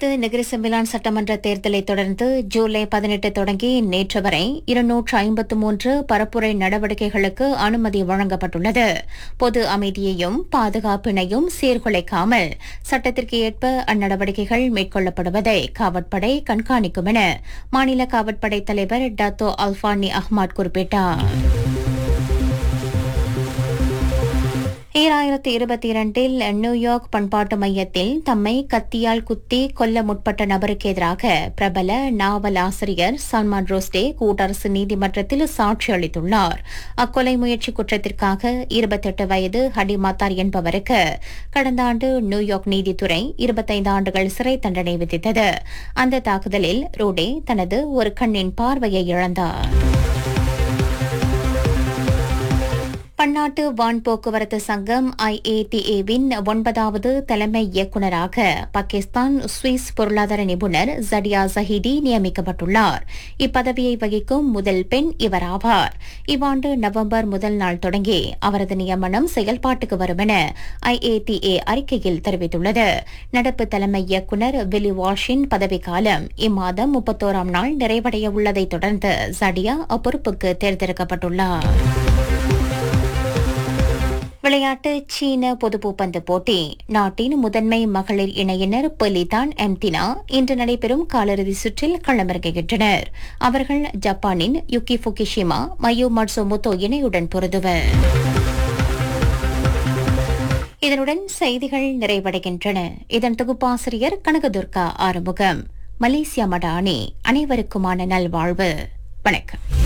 பத்து நகர செம்பிலான் சட்டமன்ற தேர்தலை தொடர்ந்து ஜூலை பதினெட்டு தொடங்கி நேற்று வரை இருநூற்று ஐம்பத்து மூன்று பரப்புரை நடவடிக்கைகளுக்கு அனுமதி வழங்கப்பட்டுள்ளது பொது அமைதியையும் பாதுகாப்பினையும் சீர்குலைக்காமல் சட்டத்திற்கு ஏற்ப அந்நடவடிக்கைகள் மேற்கொள்ளப்படுவதை காவற்படை கண்காணிக்கும் என மாநில காவற்படை தலைவர் டத்தோ அல்பானி அஹ்மத் குறிப்பிட்டார் ஈராயிரத்தி இருபத்தி இரண்டில் நியூயார்க் பண்பாட்டு மையத்தில் தம்மை கத்தியால் குத்தி கொல்ல முற்பட்ட நபருக்கு எதிராக பிரபல நாவல் ஆசிரியர் சல்மான் ரோஸ்டே கூட்டரசு நீதிமன்றத்தில் சாட்சி அளித்துள்ளார் அக்கொலை முயற்சி குற்றத்திற்காக இருபத்தெட்டு வயது ஹடிமாத்தார் என்பவருக்கு கடந்த ஆண்டு நியூயார்க் நீதித்துறை இருபத்தைந்து ஆண்டுகள் சிறை தண்டனை விதித்தது அந்த தாக்குதலில் ரோடே தனது ஒரு கண்ணின் பார்வையை இழந்தார் பன்னாட்டு வான் போக்குவரத்து சங்கம் ஐஏடிஏவின் ஒன்பதாவது தலைமை இயக்குநராக பாகிஸ்தான் சுவிஸ் பொருளாதார நிபுணர் ஜடியா ஜஹிடி நியமிக்கப்பட்டுள்ளார் இப்பதவியை வகிக்கும் முதல் பெண் இவர் ஆவார் இவ்வாண்டு நவம்பர் முதல் நாள் தொடங்கி அவரது நியமனம் செயல்பாட்டுக்கு வரும் என ஐஏடிஏ அறிக்கையில் தெரிவித்துள்ளது நடப்பு தலைமை இயக்குநர் வில்லி வாஷின் பதவிக்காலம் இம்மாதம் முப்பத்தோராம் நாள் நிறைவடைய உள்ளதைத் தொடர்ந்து ஜடியா அப்பொறுப்புக்கு தேர்ந்தெடுக்கப்பட்டுள்ளார் விளையாட்டு சீன பொதுப்பூப்பந்து போட்டி நாட்டின் முதன்மை மகளிர் இணையினர் பெலிதான் எம்தினா இன்று நடைபெறும் காலிறுதி சுற்றில் களமிறங்குகின்றனர் அவர்கள் ஜப்பானின் யுக்கி ஃபுகிஷிமா மயோ மட்சுமோட்டோ இணையுடன் பொருதுவர் இதனுடன் செய்திகள் நிறைவடைகின்றன இதன் தொகுப்பாசிரியர் கனகதுர்கா ஆறுமுகம் மலேசியா மடானி அனைவருக்குமான நல்வாழ்வு வணக்கம்